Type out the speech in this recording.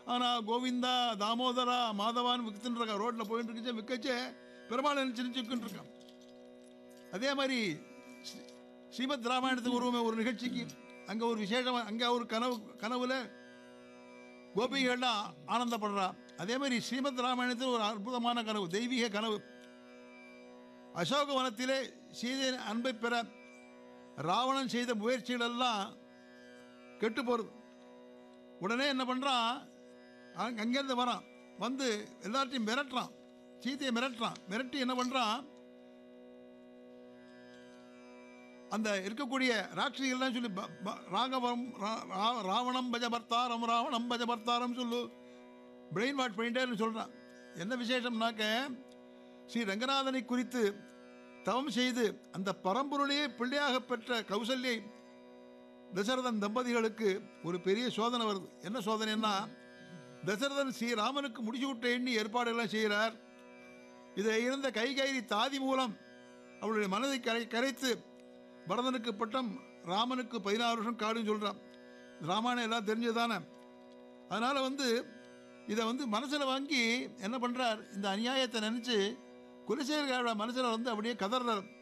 ஆனால் கோவிந்தா தாமோதரா மாதவான் வித்துன்னு இருக்கான் ரோட்டில் போயிட்டு இருக்குச்சு விற்கச்சே பெருமாள் நினச்சி நினச்சிக்கிட்டு இருக்கான் அதே மாதிரி ஸ்ரீ- ஸ்ரீமத் ராமாயணத்துக்கு உருவமே ஒரு நிகழ்ச்சிக்கு அங்கே ஒரு விசேஷம் அங்கே ஒரு கனவு கனவுல கோபிகள்லாம் ஆனந்தப்படுறா அதே மாதிரி ஸ்ரீமத் ராமாயணத்தில் ஒரு அற்புதமான கனவு தெய்வீக கனவு அசோகவனத்திலே சீதையின் அன்பை பெற ராவணன் செய்த முயற்சிகள் எல்லாம் கெட்டு போகிறது உடனே என்ன பண்ணுறான் அங்க- அங்கேருந்து வரான் வந்து எல்லார்ட்டையும் மிரட்டுறான் சீதையை மிரட்டுறான் மிரட்டி என்ன பண்ணுறான் அந்த இருக்கக்கூடிய ராட்சசிகள்லாம் சொல்லி ப- ப- ராகவம் ரா- ரா- ராவணம் பஜபர்த்தாரம் ராவணம் பஜபர்த்தாரம் சொல்லு பிரெயின் வாஷ் பண்ணிட்டேன்னு சொல்கிறான் என்ன விசேஷம்னாக்க ஸ்ரீ ரங்கநாதனை குறித்து தவம் செய்து அந்த பரம்பொருளையே பிள்ளையாக பெற்ற கௌசல்யை தசரதன் தம்பதிகளுக்கு ஒரு பெரிய சோதனை வருது என்ன சோதனைன்னா தசரதன் ஸ்ரீராமனுக்கு முடிச்சு விட்ட எண்ணி ஏற்பாடுகள்லாம் செய்கிறார் இதை இருந்த கைகைரி தாதி மூலம் அவளுடைய மனதை கரை கரைத்து பரதனுக்கு பட்டம் ராமனுக்கு பதினாறு வருஷம் காடுன்னு சொல்கிறான் ராமாயணம் எல்லாம் தெரிஞ்சதானே அதனால் வந்து இதை வந்து மனசில் வாங்கி என்ன பண்ணுறார் இந்த அநியாயத்தை நினச்சி குலசேகர மனசில் வந்து அப்படியே கதறார்